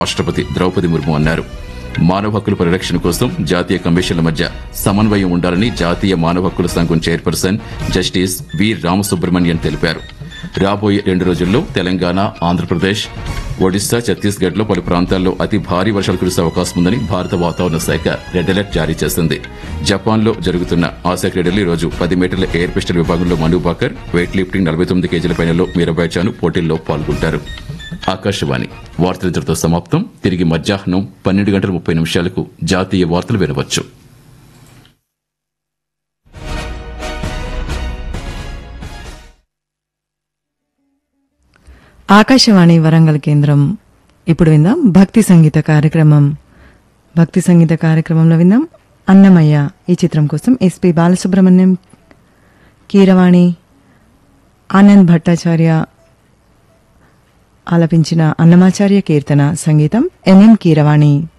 రాష్ట్రపతి ద్రౌపది ముర్ము అన్నారు మానవ హక్కుల పరిరక్షణ కోసం జాతీయ కమిషన్ల మధ్య సమన్వయం ఉండాలని జాతీయ మానవ హక్కుల సంఘం చైర్పర్సన్ జస్టిస్ వి రామసుబ్రహ్మణ్యన్ తెలిపారు రాబోయే రెండు రోజుల్లో తెలంగాణ ఆంధ్రప్రదేశ్ ఒడిశా ఛత్తీస్గఢ్ లో పలు ప్రాంతాల్లో అతి భారీ వర్షాలు కురిసే అవకాశం ఉందని భారత వాతావరణ శాఖ రెడ్ అలర్ట్ జారీ చేసింది జపాన్ లో జరుగుతున్న ఆసియా క్రీడలు ఈ రోజు పది మీటర్ల ఎయిర్ పిస్టల్ విభాగంలో మను బాకర్ వెయిట్ లిఫ్టింగ్ నలభై తొమ్మిది కేజీల పైనలో మీరాబాయ్ చాను పోటీల్లో పాల్గొంటారు ఆకాశవాణి వార్తల ఇంతటితో సమాప్తం తిరిగి మధ్యాహ్నం పన్నెండు గంటల ముప్పై నిమిషాలకు జాతీయ వార్తలు వినవచ్చు ఆకాశవాణి వరంగల్ కేంద్రం ఇప్పుడు విందాం భక్తి సంగీత కార్యక్రమం భక్తి సంగీత కార్యక్రమంలో విందాం అన్నమయ్య ఈ చిత్రం కోసం ఎస్పి బాలసుబ్రహ్మణ్యం కీరవాణి ఆనంద్ భట్టాచార్య ఆలపించిన అన్నమాచార్య కీర్తన సంగీతం ఎన్ఎం కీరవాణి